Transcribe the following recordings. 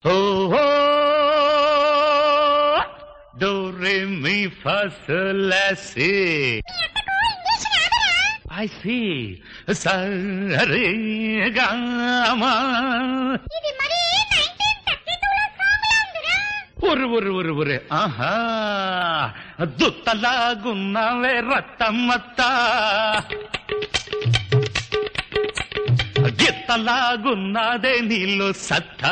Oh, oh, do, re, mi, fa, sol, la, si. I see. Sa, re, ga, ma. ఇది మరి 1932 లో song లా ఉందిరా ఒరు ఒరు ఒరు ఒరే ఆహా దుత్తలాగున్నావే రత్తమ్మత్త గిత్తలాగున్నదే నీళ్ళు సత్తా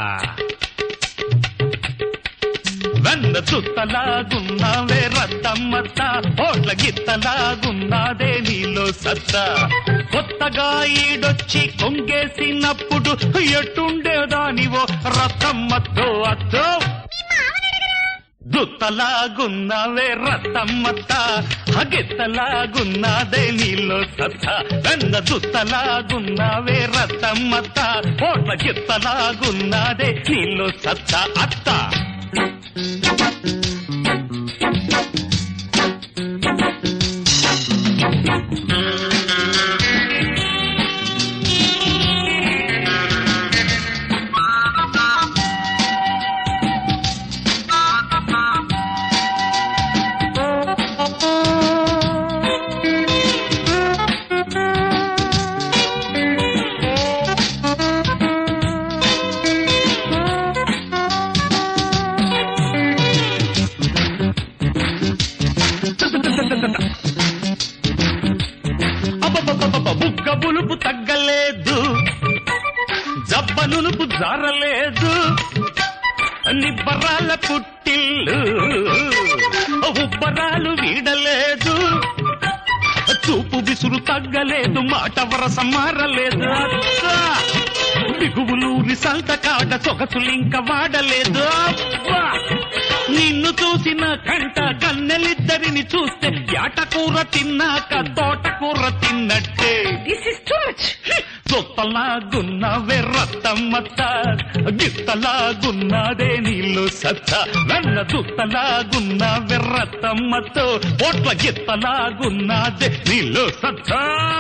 వెన్న దుత్తలాగున్నావే రత్తమ్మత్త ఓట్ల గిత్తలాగున్నదే నీలో సత్తా కొత్తగా ఈడొచ్చి కొంగేసినప్పుడు ఎట్టుండేదానివో రత్తమ్మతో అత్తో దుత్తలాగున్నావే రత్తమ్మత్త హగిత్తలాగున్నదే నీలో సత్త వెన్న దుత్తలాగున్నావే రత్తమ్మత్త ఓట్ల గిత్తలాగున్నదే నీలో సత్త అత్త అబ్బబ్బబ్బబ్బ, బుగ్గ బులుపు తగ్గలేదు జబ్బ నునుపు జారలేదు నిబ్బరాల పుట్టిల్లు ఉబ్బరాలు వీడలేదు చూపు విసురు తగ్గలేదు మాట వరస మారలేదు అచ్చా! బిగువులూరి సంత కాడ సొగసులింక వాడలేదు అబ్బా! నిన్ను చూసిన కంట కన్నెలిద్దరిని చూస్తే యాటకూర తిన్నాక తోటకూర తిన్నట్టే దిస్ ఇస్ టూ మచ్ సొత్తలాగున్నవే రత్తమ్మత్త గిత్తలాగున్నదే నీళ్ళు సత్త వెన్న దుత్తలాగున్నవే రత్తమ్మతో ఓట్ల గిత్తలాగున్నదే నీళ్ళు సత్త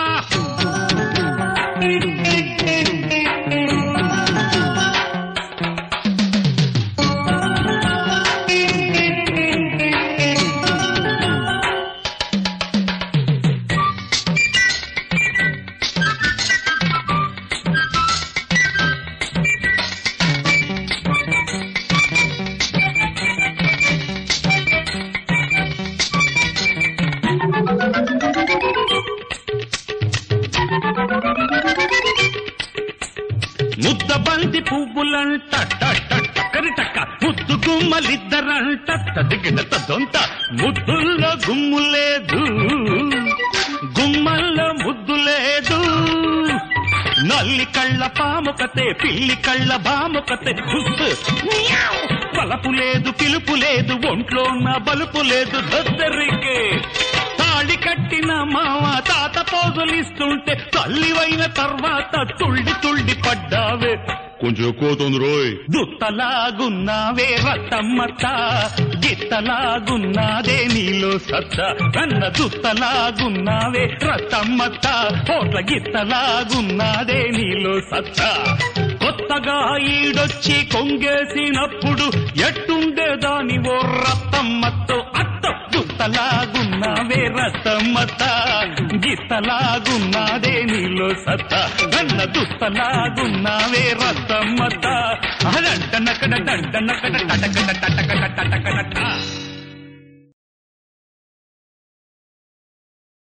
ముద్ద బంతి పువ్వులంట టక్క ముద్దు గుమ్మలిద్దరంట తదిగిన తొంత ముద్దుల్లో గుమ్ము లేదు గుమ్మల్లో ముద్దు లేదు నల్లి కళ్ళ పాముకతే పిల్లి కళ్ళ బాముకతే పలపు లేదు పిలుపు లేదు ఒంట్లో నా బలుపు లేదు దద్దరికే తాళి కట్టిన మామ తాత పోజులిస్తుంటే తల్లివైన తర్వాత తుళ్ళి తుళ్ళి పడ్డావే కొంచెం ఎక్కువ అవుతుంది రోయ్ దుత్తలాగున్నావే రత్తమ్మత్త గిత్తలాగున్నాదే నీలో సత్త కన్న దుత్తలాగున్నావే రత్తమ్మత్త ఓట్ల గిత్తలాగున్నాదే నీలో సత్త కొత్తగా ఈడొచ్చి కొంగేసినప్పుడు ఎట్టుండేదాని ఓ రత్తమ్మతో అత్త దుత్తలాగున్నావే రత్తమ్మత గిత్తలాగున్నాదే నీలో సత్త గన్న దుత్తలాగున్నావే రత్తమ్మత అదంట నకడ దంట నకడ టటకడ టటకడ టటకడ